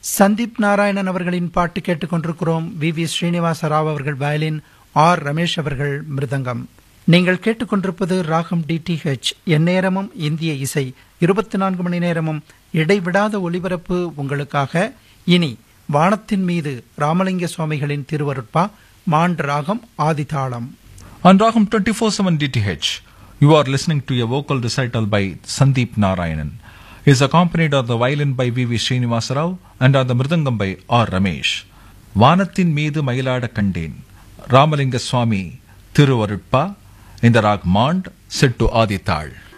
சந்தீப் நாராயணன் அவர்களின் பாட்டு கேட்டுக்கொண்டிருக்கிறோம் வி வி ஸ்ரீனிவாச ராவ் அவர்கள் வயலின் ஆர் ரமேஷ் அவர்கள் மிருதங்கம் நீங்கள் கேட்டுக்கொண்டிருப்பது ராகம் டிடிஹெச் எந்நேரமும் இந்திய இசை இருபத்தி நான்கு மணி நேரமும் இடைவிடாத ஒளிபரப்பு உங்களுக்காக இனி வானத்தின் மீது ராமலிங்க சுவாமிகளின் திருவருட்பா மாண்ட் ராகம் ஆதிதாளம் On Raham 24-7 DTH, you are listening to a vocal recital by Sandeep Narayanan. He is accompanied on the violin by V.V. Srinivasa Rao and on the mridangam by R. Ramesh. வானத்தின் மீது மயிலாட கண்டேன் ராமலிங்க சுவாமி திருவருட்பா இந்த ராக் மாண்ட் செட் டு ஆதித்தாள்